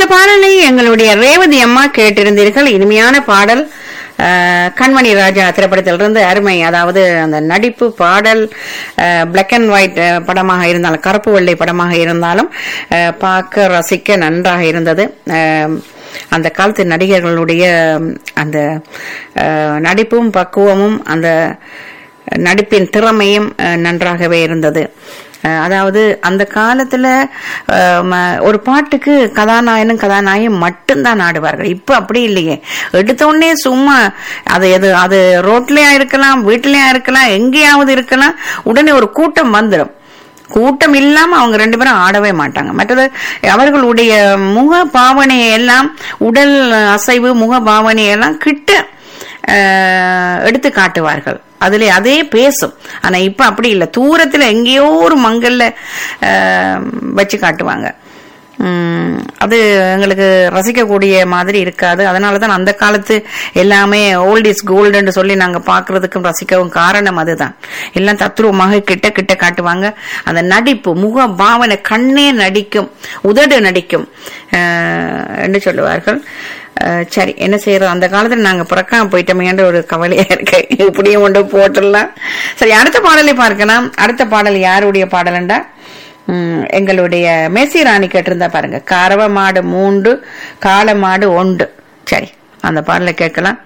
பாடலை எங்களுடைய ரேவதி அம்மா கேட்டிருந்தீர்கள் இனிமையான பாடல் அஹ், கண்மணி ராஜா திரைப்படத்திலிருந்து அருமை அதாவது அந்த நடிப்பு பாடல் பிளாக் அண்ட் ஒயிட் படமாக இருந்தாலும் கருப்பு வெள்ளை படமாக இருந்தாலும் அஹ், பார்க்க ரசிக்க நன்றாக இருந்தது அஹ், அந்த காலத்து நடிகர்களுடைய அந்த அஹ், நடிப்பும் பக்குவமும் அந்த நடிப்பின் திறமையும் அஹ், நன்றாகவே இருந்தது அஹ், அதாவது அந்த காலத்துல அஹ், ம- ஒரு பாட்டுக்கு கதாநாயகனும் கதாநாயகன் மட்டும்தான் ஆடுவார்கள் இப்ப அப்படி இல்லையே எடுத்த உடனே சும்மா அது எது அது ரோட்லயா இருக்கலாம் வீட்லயா இருக்கலாம் எங்கேயாவது இருக்கலாம் உடனே ஒரு கூட்டம் வந்துடும் கூட்டம் இல்லாம அவங்க ரெண்டு பேரும் ஆடவே மாட்டாங்க மற்றது அவர்களுடைய முக பாவனை எல்லாம் உடல் அசைவு முக பாவனை எல்லாம் கிட்ட அஹ், எடுத்து காட்டுவார்கள் அதுல அதே பேசும் ஆனா இப்ப அப்படி இல்லை தூரத்துல எங்கேயோ ஒரு மங்கல்ல அஹ், வச்சு காட்டுவாங்க உம், அது எங்களுக்கு ரசிக்கக்கூடிய மாதிரி இருக்காது அதனாலதான் அந்த காலத்து எல்லாமே ஓல்ட் இஸ் கோல்டுன்னு சொல்லி நாங்க பாக்குறதுக்கும் ரசிக்கவும் காரணம் அதுதான் எல்லாம் தத்ரூபமாக கிட்ட கிட்ட காட்டுவாங்க அந்த நடிப்பு முக பாவனை கண்ணே நடிக்கும் உதடு நடிக்கும் அஹ், என்று சொல்லுவார்கள் அஹ், சரி என்ன செய்யறோம் அந்த காலத்துல நாங்க பிறக்காம போயிட்டோமேன்ற ஒரு கவலையா இருக்கு இப்படியும் கொண்டு போட்டுடலாம் சரி அடுத்த பாடலை பார்க்கலாம் அடுத்த பாடல் யாருடைய பாடலண்டா ம், எங்களுடைய மேசி ராணி கேட்டிருந்தா பாருங்க கறவை மாடு மூண்டு காளை மாடு ஒண்டு சரி அந்த பாடலை கேட்கலாம்